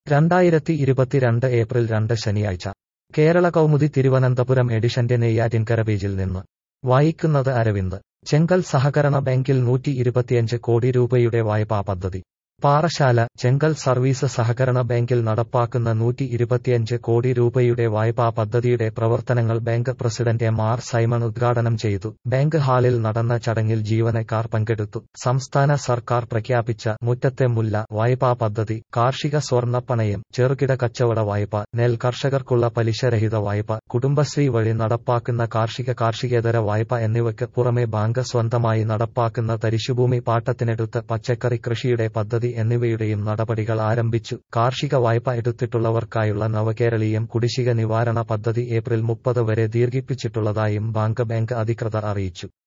രണ്ടായിരത്തി ഇരുപത്തിരണ്ട് ഏപ്രിൽ രണ്ട് ശനിയാഴ്ച കേരള കൗമുദി തിരുവനന്തപുരം എഡിഷന്റെ നെയ്യാറ്റിൻകര പേജിൽ നിന്ന് വായിക്കുന്നത് അരവിന്ദ് ചെങ്കൽ സഹകരണ ബാങ്കിൽ നൂറ്റി ഇരുപത്തിയഞ്ച് കോടി രൂപയുടെ വായ്പാ പദ്ധതി പാറശാല ചെങ്കൽ സർവീസ് സഹകരണ ബാങ്കിൽ നടപ്പാക്കുന്ന നൂറ്റി ഇരുപത്തിയഞ്ച് കോടി രൂപയുടെ വായ്പാ പദ്ധതിയുടെ പ്രവർത്തനങ്ങൾ bank president M R Simon ഉദ്ഘാടനം ചെയ്തു ബാങ്ക് ഹാളിൽ നടന്ന ചടങ്ങിൽ ജീവനക്കാർ പങ്കെടുത്തു സംസ്ഥാന സർക്കാർ പ്രഖ്യാപിച്ച മുറ്റത്തെ മുല്ല വായ്പാ പദ്ധതി കാർഷിക സ്വർണ്ണപ്പണയം ചെറുകിട കച്ചവട വായ്പ നെൽ കർഷകർക്കുള്ള പലിശരഹിത വായ്പ കുടുംബശ്രീ വഴി നടപ്പാക്കുന്ന കാർഷിക കാർഷികേതര വായ്പ എന്നിവയ്ക്ക് പുറമെ ബാങ്ക് സ്വന്തമായി നടപ്പാക്കുന്ന തരിശുഭൂമി പാട്ടത്തിനെടുത്ത് പച്ചക്കറി കൃഷിയുടെ പദ്ധതി എന്നിവയുടെയും നടപടികൾ ആരംഭിച്ചു കാർഷിക വായ്പ എടുത്തിട്ടുള്ളവർക്കായുള്ള നവകേരളീയം കുടിശ്ശിക നിവാരണ പദ്ധതി ഏപ്രിൽ മുപ്പത് വരെ ദീർഘിപ്പിച്ചിട്ടുള്ളതായും ബാങ്ക് ബാങ്ക് അധികൃതർ അറിയിച്ചു